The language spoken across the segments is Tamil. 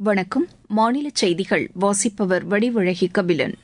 வணக்கம் மாநில செய்திகள் வாசிப்பவர் வடிவழகி கபிலன்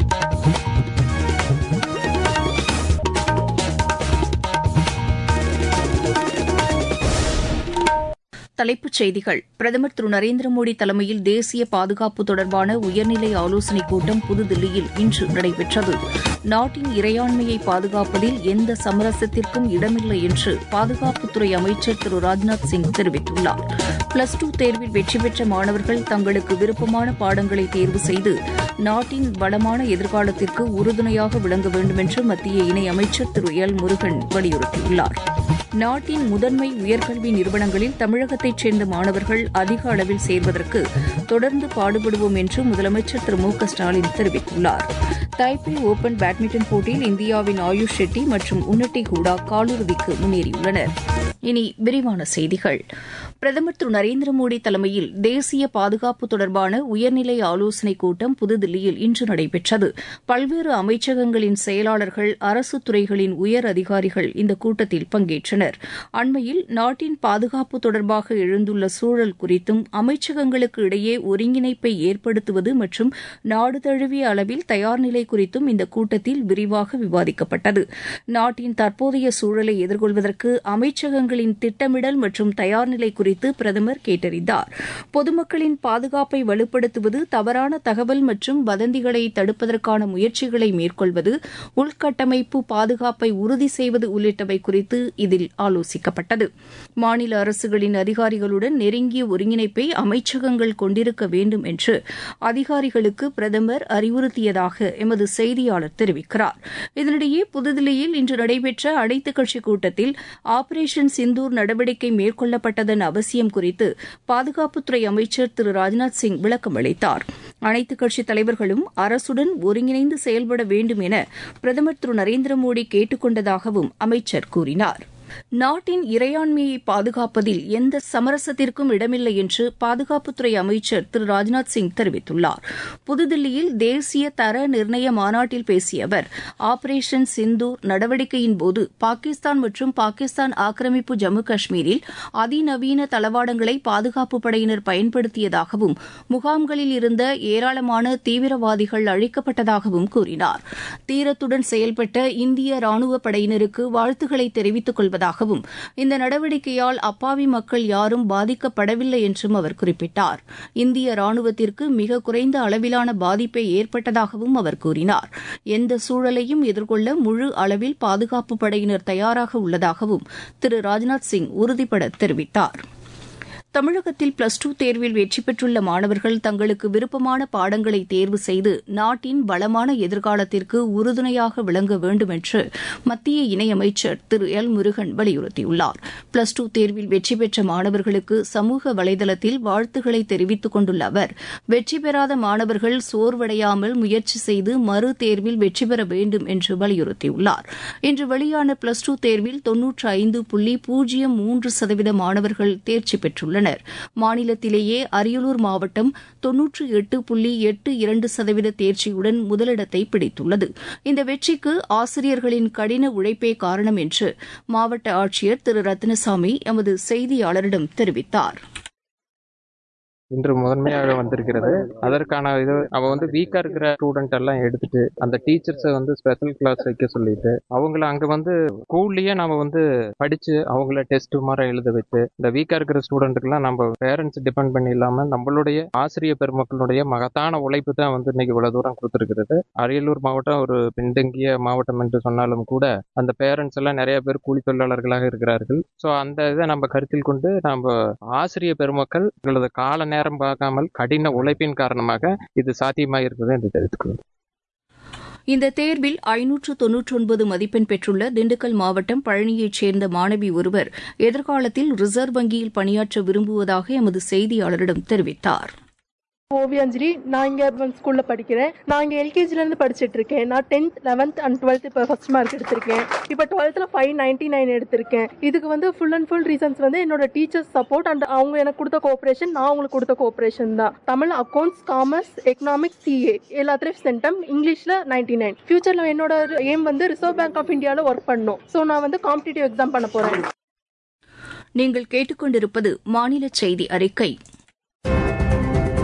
தலைப்புச் செய்திகள் பிரதமர் திரு நரேந்திர மோடி தலைமையில் தேசிய பாதுகாப்பு தொடர்பான உயர்நிலை ஆலோசனைக் கூட்டம் புதுதில்லியில் இன்று நடைபெற்றது நாட்டின் இறையாண்மையை பாதுகாப்பதில் எந்த சமரசத்திற்கும் இடமில்லை என்று பாதுகாப்புத்துறை அமைச்சர் திரு ராஜ்நாத் சிங் தெரிவித்துள்ளார் பிளஸ் டூ தேர்வில் வெற்றி பெற்ற மாணவர்கள் தங்களுக்கு விருப்பமான பாடங்களை தேர்வு செய்து நாட்டின் வளமான எதிர்காலத்திற்கு உறுதுணையாக விளங்க வேண்டும் என்று மத்திய இணையமைச்சர் திரு எல் முருகன் வலியுறுத்தியுள்ளார் நாட்டின் முதன்மை உயர்கல்வி நிறுவனங்களில் தமிழகத்தைச் சேர்ந்த மாணவர்கள் அதிக அளவில் சேர்வதற்கு தொடர்ந்து பாடுபடுவோம் என்று முதலமைச்சர் திரு மு க ஸ்டாலின் தெரிவித்துள்ளார் தைப்பே ஓபன் பேட்மிண்டன் போட்டியில் இந்தியாவின் ஆயுஷ் ஷெட்டி மற்றும் உன்னட்டி ஹூடா காலிறுதிக்கு முன்னேறியுள்ளனர் இனி விரிவான செய்திகள் பிரதமர் திரு நரேந்திர மோடி தலைமையில் தேசிய பாதுகாப்பு தொடர்பான உயர்நிலை ஆலோசனைக் கூட்டம் புதுதில்லியில் இன்று நடைபெற்றது பல்வேறு அமைச்சகங்களின் செயலாளர்கள் அரசு துறைகளின் உயர் அதிகாரிகள் இந்த கூட்டத்தில் பங்கேற்றனர் அண்மையில் நாட்டின் பாதுகாப்பு தொடர்பாக எழுந்துள்ள சூழல் குறித்தும் அமைச்சகங்களுக்கு இடையே ஒருங்கிணைப்பை ஏற்படுத்துவது மற்றும் நாடு தழுவிய அளவில் தயார்நிலை குறித்தும் இந்த கூட்டத்தில் விரிவாக விவாதிக்கப்பட்டது நாட்டின் தற்போதைய சூழலை எதிர்கொள்வதற்கு அமைச்சகங்களின் திட்டமிடல் மற்றும் தயார்நிலை குறித்து பிரதமர் கேட்டறிந்தார் பொதுமக்களின் பாதுகாப்பை வலுப்படுத்துவது தவறான தகவல் மற்றும் வதந்திகளை தடுப்பதற்கான முயற்சிகளை மேற்கொள்வது உள்கட்டமைப்பு பாதுகாப்பை உறுதி செய்வது உள்ளிட்டவை குறித்து இதில் ஆலோசிக்கப்பட்டது மாநில அரசுகளின் அதிகாரிகளுடன் நெருங்கிய ஒருங்கிணைப்பை அமைச்சகங்கள் கொண்டிருக்க வேண்டும் என்று அதிகாரிகளுக்கு பிரதமர் அறிவுறுத்தியதாக எமது செய்தியாளர் தெரிவிக்கிறார் இதனிடையே புதுதில்லியில் இன்று நடைபெற்ற அனைத்துக் கட்சி கூட்டத்தில் ஆபரேஷன் சிந்தூர் நடவடிக்கை மேற்கொள்ளப்பட்டதன் அவசியம் குறித்து பாதுகாப்புத்துறை அமைச்சர் திரு ராஜ்நாத் சிங் விளக்கம் அளித்தார் அனைத்துக் கட்சித் தலைவர்களும் அரசுடன் ஒருங்கிணைந்து செயல்பட வேண்டும் என பிரதமர் திரு நரேந்திர மோடி கேட்டுக் கொண்டதாகவும் அமைச்சர் கூறினார் நாட்டின் இறையாண்மையை பாதுகாப்பதில் எந்த சமரசத்திற்கும் இடமில்லை என்று பாதுகாப்புத்துறை அமைச்சர் திரு ராஜ்நாத் சிங் தெரிவித்துள்ளார் புதுதில்லியில் தேசிய தர நிர்ணய மாநாட்டில் பேசிய அவர் ஆபரேஷன் சிந்தூர் நடவடிக்கையின்போது பாகிஸ்தான் மற்றும் பாகிஸ்தான் ஆக்கிரமிப்பு ஜம்மு காஷ்மீரில் அதிநவீன தளவாடங்களை பாதுகாப்பு படையினர் பயன்படுத்தியதாகவும் முகாம்களில் இருந்த ஏராளமான தீவிரவாதிகள் அழிக்கப்பட்டதாகவும் கூறினார் தீரத்துடன் செயல்பட்ட இந்திய ராணுவ படையினருக்கு வாழ்த்துக்களை தெரிவித்துக் கொள்வதாக வருவதாகவும் இந்த நடவடிக்கையால் அப்பாவி மக்கள் யாரும் பாதிக்கப்படவில்லை என்றும் அவர் குறிப்பிட்டார் இந்திய ராணுவத்திற்கு மிக குறைந்த அளவிலான பாதிப்பே ஏற்பட்டதாகவும் அவர் கூறினார் எந்த சூழலையும் எதிர்கொள்ள முழு அளவில் பாதுகாப்பு படையினர் தயாராக உள்ளதாகவும் திரு ராஜ்நாத் சிங் உறுதிபட தெரிவித்தார் தமிழகத்தில் பிளஸ் டூ தேர்வில் வெற்றி பெற்றுள்ள மாணவர்கள் தங்களுக்கு விருப்பமான பாடங்களை தேர்வு செய்து நாட்டின் வளமான எதிர்காலத்திற்கு உறுதுணையாக விளங்க வேண்டும் என்று மத்திய இணையமைச்சர் திரு எல் முருகன் வலியுறுத்தியுள்ளார் பிளஸ் டூ தேர்வில் வெற்றி பெற்ற மாணவர்களுக்கு சமூக வலைதளத்தில் வாழ்த்துக்களை தெரிவித்துக் கொண்டுள்ள அவர் வெற்றி பெறாத மாணவர்கள் சோர்வடையாமல் முயற்சி செய்து மறு தேர்வில் வெற்றி பெற வேண்டும் என்று வலியுறுத்தியுள்ளார் இன்று வெளியான பிளஸ் டூ தேர்வில் தொன்னூற்று ஐந்து புள்ளி பூஜ்ஜியம் மூன்று சதவீத மாணவர்கள் தேர்ச்சி பெற்றுள்ளனர் உள்ளனர் மாநிலத்திலேயே அரியலூர் மாவட்டம் தொன்னூற்று எட்டு புள்ளி எட்டு இரண்டு சதவீத தேர்ச்சியுடன் முதலிடத்தை பிடித்துள்ளது இந்த வெற்றிக்கு ஆசிரியர்களின் கடின உழைப்பே காரணம் என்று மாவட்ட ஆட்சியர் திரு ரத்னசாமி எமது செய்தியாளரிடம் தெரிவித்தார் இன்று முதன்மையாக வந்திருக்கிறது அதற்கான இது அவ வந்து வீக்கா இருக்கிற ஸ்டூடெண்ட் எல்லாம் எடுத்துட்டு அந்த டீச்சர்ஸை வந்து ஸ்பெஷல் கிளாஸ் வைக்க சொல்லிட்டு அவங்கள அங்க வந்து ஸ்கூல்லயே நம்ம வந்து படிச்சு அவங்கள டெஸ்ட் மாதிரி எழுத வச்சு இந்த வீக்கா இருக்கிற ஸ்டூடெண்ட்டுக்கெல்லாம் நம்ம பேரண்ட்ஸ் டிபெண்ட் பண்ணி இல்லாம நம்மளுடைய ஆசிரியர் பெருமக்களுடைய மகத்தான உழைப்பு தான் வந்து இன்னைக்கு இவ்வளவு தூரம் கொடுத்துருக்கிறது அரியலூர் மாவட்டம் ஒரு பின்தங்கிய மாவட்டம் என்று சொன்னாலும் கூட அந்த பேரண்ட்ஸ் எல்லாம் நிறைய பேர் கூலி தொழிலாளர்களாக இருக்கிறார்கள் ஸோ அந்த இதை நம்ம கருத்தில் கொண்டு நம்ம ஆசிரியர் பெருமக்கள் உங்களது கால நேரம் பார்க்காமல் கடின உழைப்பின் காரணமாக இது சாத்தியமாக இருக்குது என்று தெரிவித்துக்கொள்கிறேன் இந்த தேர்வில் ஐநூற்று தொன்னூற்றொன்பது மதிப்பெண் பெற்றுள்ள திண்டுக்கல் மாவட்டம் பழனியைச் சேர்ந்த மாணவி ஒருவர் எதிர்காலத்தில் ரிசர்வ் வங்கியில் பணியாற்ற விரும்புவதாக எமது செய்தியாளரிடம் தெரிவித்தார் ஓவியாஞ்சலி நான் இங்கே ஸ்கூலில் படிக்கிறேன் நான் இங்கே எல்கேஜிலேருந்து படிச்சுட்டு இருக்கேன் நான் டென்த் லெவன்த் அண்ட் டுவெல்த் இப்போ ஃபர்ஸ்ட் மார்க் எடுத்திருக்கேன் இப்போ டுவெல்த்தில் ஃபைவ் நைன்டி நைன் எடுத்திருக்கேன் இதுக்கு வந்து ஃபுல் அண்ட் ஃபுல் ரீசன்ஸ் வந்து என்னோட டீச்சர்ஸ் சப்போர்ட் அண்ட் அவங்க எனக்கு கொடுத்த கோஆப்ரேஷன் நான் அவங்களுக்கு கொடுத்த கோஆப்ரேஷன் தான் Tamil accounts commerce economics CA எல்லாத்துலேயும் சென்டம் இங்கிலீஷில் நைன்டி நைன் ஃபியூச்சரில் என்னோட எய்ம் வந்து ரிசர்வ் பேங்க் ஆஃப் இந்தியாவில் ஒர்க் பண்ணணும் ஸோ நான் வந்து காம்படிட்டிவ் எக்ஸாம் பண்ண போகிறேன் நீங்கள் கேட்டுக்கொண்டிருப்பது மாநில செய்தி அறிக்கை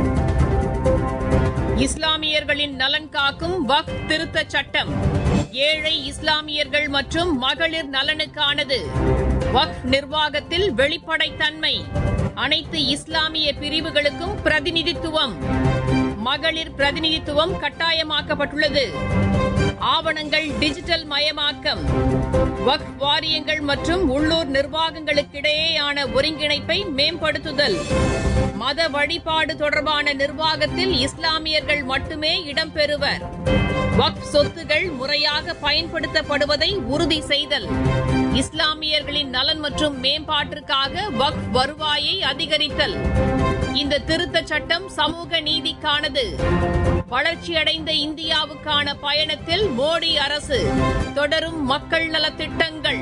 இஸ்லாமியர்களின் நலன் காக்கும் வக்ஃப் திருத்த சட்டம் ஏழை இஸ்லாமியர்கள் மற்றும் மகளிர் நலனுக்கானது வக்ஃப் நிர்வாகத்தில் வெளிப்படைத்தன்மை அனைத்து இஸ்லாமிய பிரிவுகளுக்கும் பிரதிநிதித்துவம் மகளிர் பிரதிநிதித்துவம் கட்டாயமாக்கப்பட்டுள்ளது ஆவணங்கள் டிஜிட்டல் மயமாக்கம் வக்ஃப் வாரியங்கள் மற்றும் உள்ளூர் நிர்வாகங்களுக்கிடையேயான ஒருங்கிணைப்பை மேம்படுத்துதல் மத வழிபாடு தொடர்பான நிர்வாகத்தில் இஸ்லாமியர்கள் மட்டுமே இடம்பெறுவர் வக்ஃப் சொத்துகள் முறையாக பயன்படுத்தப்படுவதை உறுதி செய்தல் இஸ்லாமியர்களின் நலன் மற்றும் மேம்பாட்டிற்காக வக்ஃப் வருவாயை அதிகரித்தல் இந்த திருத்தச் சட்டம் சமூக நீதிக்கானது வளர்ச்சியடைந்த இந்தியாவுக்கான பயணத்தில் மோடி அரசு தொடரும் மக்கள் நலத்திட்டங்கள்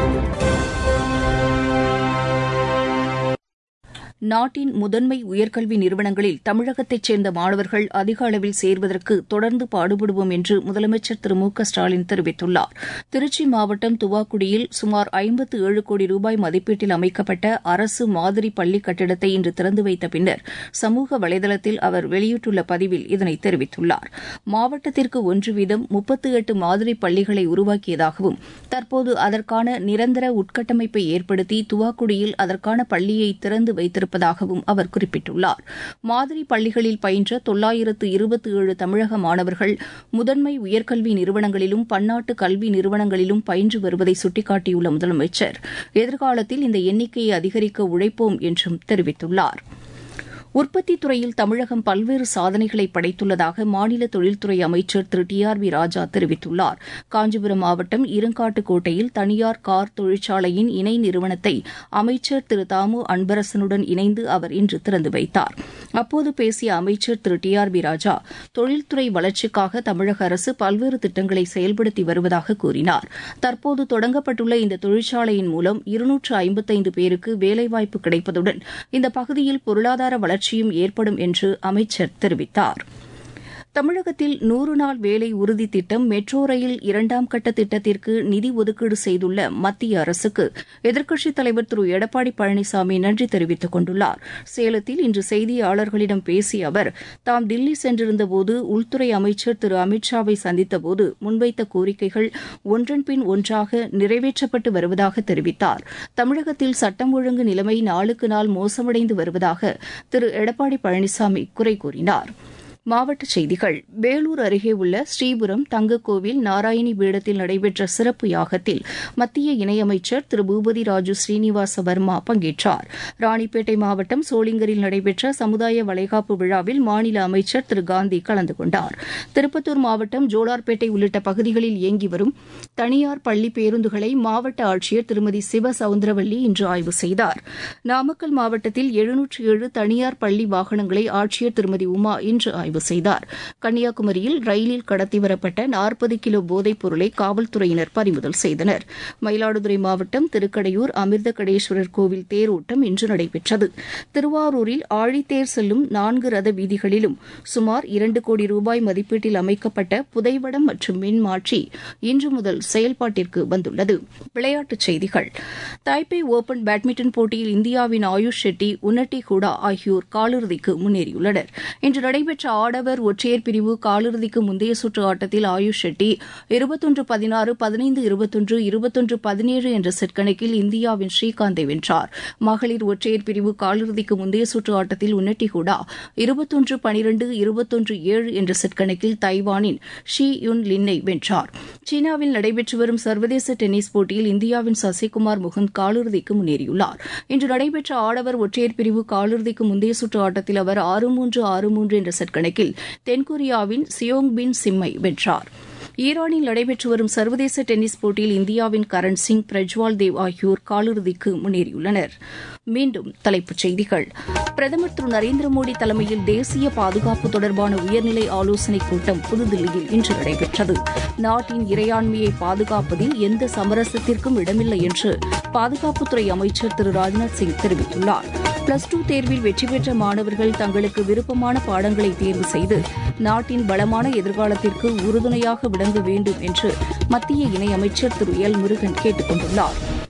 நாட்டின் முதன்மை உயர்கல்வி நிறுவனங்களில் தமிழகத்தைச் சேர்ந்த மாணவர்கள் அதிக அளவில் சேர்வதற்கு தொடர்ந்து பாடுபடுவோம் என்று முதலமைச்சர் திரு மு க ஸ்டாலின் தெரிவித்துள்ளார் திருச்சி மாவட்டம் துவாக்குடியில் சுமார் ஐம்பத்து ஏழு கோடி ரூபாய் மதிப்பீட்டில் அமைக்கப்பட்ட அரசு மாதிரி பள்ளி கட்டிடத்தை இன்று திறந்து வைத்த பின்னர் சமூக வலைதளத்தில் அவர் வெளியிட்டுள்ள பதிவில் இதனை தெரிவித்துள்ளார் மாவட்டத்திற்கு ஒன்று வீதம் முப்பத்து எட்டு மாதிரி பள்ளிகளை உருவாக்கியதாகவும் தற்போது அதற்கான நிரந்தர உட்கட்டமைப்பை ஏற்படுத்தி துவாக்குடியில் அதற்கான பள்ளியை திறந்து வைத்திருப்ப இருப்பதாகவும் அவர் குறிப்பிட்டுள்ளார் மாதிரி பள்ளிகளில் பயின்ற தொள்ளாயிரத்து இருபத்தி ஏழு தமிழக மாணவர்கள் முதன்மை உயர்கல்வி நிறுவனங்களிலும் பன்னாட்டு கல்வி நிறுவனங்களிலும் பயின்று வருவதை சுட்டிக்காட்டியுள்ள முதலமைச்சர் எதிர்காலத்தில் இந்த எண்ணிக்கையை அதிகரிக்க உழைப்போம் என்றும் தெரிவித்துள்ளார் உற்பத்தித் துறையில் தமிழகம் பல்வேறு சாதனைகளை படைத்துள்ளதாக மாநில தொழில்துறை அமைச்சர் திரு டி ஆர் பி ராஜா தெரிவித்துள்ளார் காஞ்சிபுரம் மாவட்டம் இருங்காட்டுக்கோட்டையில் தனியார் கார் தொழிற்சாலையின் இணை நிறுவனத்தை அமைச்சர் திரு தாமு அன்பரசனுடன் இணைந்து அவர் இன்று திறந்து வைத்தார் அப்போது பேசிய அமைச்சர் திரு டி ஆர் பி ராஜா தொழில்துறை வளர்ச்சிக்காக தமிழக அரசு பல்வேறு திட்டங்களை செயல்படுத்தி வருவதாக கூறினார் தற்போது தொடங்கப்பட்டுள்ள இந்த தொழிற்சாலையின் மூலம் இருநூற்று ஐம்பத்தைந்து பேருக்கு வேலைவாய்ப்பு கிடைப்பதுடன் இந்த பகுதியில் பொருளாதார வளர்ச்சி வளர்ச்சியும் ஏற்படும் என்று அமைச்சர் தெரிவித்தார் தமிழகத்தில் நூறு நாள் வேலை உறுதி திட்டம் மெட்ரோ ரயில் இரண்டாம் கட்ட திட்டத்திற்கு நிதி ஒதுக்கீடு செய்துள்ள மத்திய அரசுக்கு எதிர்க்கட்சித் தலைவர் திரு எடப்பாடி பழனிசாமி நன்றி தெரிவித்துக் கொண்டுள்ளார் சேலத்தில் இன்று செய்தியாளர்களிடம் பேசிய அவர் தாம் தில்லி சென்றிருந்தபோது உள்துறை அமைச்சர் திரு அமித்ஷாவை சந்தித்தபோது முன்வைத்த கோரிக்கைகள் ஒன்றன் பின் ஒன்றாக நிறைவேற்றப்பட்டு வருவதாக தெரிவித்தார் தமிழகத்தில் சட்டம் ஒழுங்கு நிலைமை நாளுக்கு நாள் மோசமடைந்து வருவதாக திரு எடப்பாடி பழனிசாமி குறை கூறினார் மாவட்டச் செய்திகள் வேலூர் அருகே உள்ள ஸ்ரீபுரம் தங்கக்கோவில் நாராயணி பீடத்தில் நடைபெற்ற சிறப்பு யாகத்தில் மத்திய இணையமைச்சர் திரு பூபதி ராஜு ஸ்ரீனிவாச வர்மா பங்கேற்றார் ராணிப்பேட்டை மாவட்டம் சோளிங்கரில் நடைபெற்ற சமுதாய வளைகாப்பு விழாவில் மாநில அமைச்சர் திரு காந்தி கலந்து கொண்டார் திருப்பத்தூர் மாவட்டம் ஜோலார்பேட்டை உள்ளிட்ட பகுதிகளில் இயங்கி வரும் தனியார் பள்ளி பேருந்துகளை மாவட்ட ஆட்சியர் திருமதி சிவ சவுந்தரவல்லி இன்று ஆய்வு செய்தார் நாமக்கல் மாவட்டத்தில் எழுநூற்று ஏழு தனியார் பள்ளி வாகனங்களை ஆட்சியர் திருமதி உமா இன்று ஆய்வு ஆய்வு செய்தார் கன்னியாகுமரியில் ரயிலில் கடத்தி வரப்பட்ட நாற்பது கிலோ போதைப் பொருளை காவல்துறையினர் பறிமுதல் செய்தனர் மயிலாடுதுறை மாவட்டம் திருக்கடையூர் அமிர்த கடேஸ்வரர் கோவில் தேரோட்டம் இன்று நடைபெற்றது திருவாரூரில் ஆழித்தேர் செல்லும் நான்கு ரத வீதிகளிலும் சுமார் இரண்டு கோடி ரூபாய் மதிப்பீட்டில் அமைக்கப்பட்ட புதைவடம் மற்றும் மின்மாற்றி இன்று முதல் செயல்பாட்டிற்கு வந்துள்ளது விளையாட்டுச் செய்திகள் தாய்பே ஓபன் பேட்மிண்டன் போட்டியில் இந்தியாவின் ஆயுஷ் ஷெட்டி உன்னட்டி ஹூடா ஆகியோர் காலிறுதிக்கு முன்னேறியுள்ளனர் இன்று நடைபெற்ற ஆடவர் ஒற்றையர் பிரிவு காலிறுதிக்கு முந்தைய சுற்று ஆட்டத்தில் ஆயுஷ் ஷெட்டி இருபத்தொன்று பதினாறு பதினைந்து இருபத்தொன்று இருபத்தொன்று பதினேழு என்ற செட் கணக்கில் இந்தியாவின் ஸ்ரீகாந்தை வென்றார் மகளிர் ஒற்றையர் பிரிவு காலிறுதிக்கு முந்தைய சுற்று ஆட்டத்தில் உன்னட்டி ஹூடா இருபத்தொன்று பனிரெண்டு இருபத்தொன்று ஏழு என்ற செட் கணக்கில் தைவானின் ஷி யுன் லின்னை வென்றார் சீனாவில் நடைபெற்று வரும் சர்வதேச டென்னிஸ் போட்டியில் இந்தியாவின் சசிகுமார் முகுந்த் காலிறுதிக்கு முன்னேறியுள்ளார் இன்று நடைபெற்ற ஆடவர் ஒற்றையர் பிரிவு காலிறுதிக்கு முந்தைய சுற்று ஆட்டத்தில் அவர் ஆறு மூன்று ஆறு மூன்று என்ற செட் கணக்கில் தென்கொரியாவின் சியோங் பின் சிம்மை வென்றார் ஈரானில் நடைபெற்று வரும் சர்வதேச டென்னிஸ் போட்டியில் இந்தியாவின் கரண் சிங் பிரஜ்வால் தேவ் ஆகியோர் காலிறுதிக்கு முன்னேறியுள்ளனர் மீண்டும் தலைப்புச் செய்திகள் பிரதமர் திரு நரேந்திர மோடி தலைமையில் தேசிய பாதுகாப்பு தொடர்பான உயர்நிலை ஆலோசனைக் கூட்டம் புதுதில்லியில் இன்று நடைபெற்றது நாட்டின் இறையாண்மையை பாதுகாப்பதில் எந்த சமரசத்திற்கும் இடமில்லை என்று பாதுகாப்புத்துறை அமைச்சர் திரு ராஜ்நாத் சிங் தெரிவித்துள்ளார் பிளஸ் டூ தேர்வில் வெற்றி பெற்ற மாணவர்கள் தங்களுக்கு விருப்பமான பாடங்களை தேர்வு செய்து நாட்டின் வளமான எதிர்காலத்திற்கு உறுதுணையாக விளங்க வேண்டும் என்று மத்திய இணையமைச்சர் திரு எல் முருகன் கேட்டுக் கொண்டுள்ளார்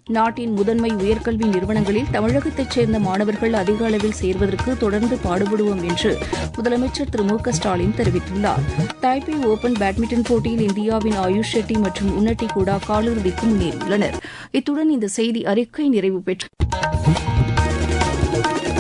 நாட்டின் முதன்மை உயர்கல்வி நிறுவனங்களில் தமிழகத்தைச் சேர்ந்த மாணவர்கள் அதிக அளவில் சேர்வதற்கு தொடர்ந்து பாடுபடுவோம் என்று முதலமைச்சர் திரு மு க ஸ்டாலின் தெரிவித்துள்ளார் தாய்பே ஓபன் பேட்மிண்டன் போட்டியில் இந்தியாவின் ஆயுஷ் ஷெட்டி மற்றும் உன்னட்டி கூடா காலிறுதிக்கு முன்னேறியுள்ளனர் இத்துடன் இந்த செய்தி அறிக்கை நிறைவு பெற்றது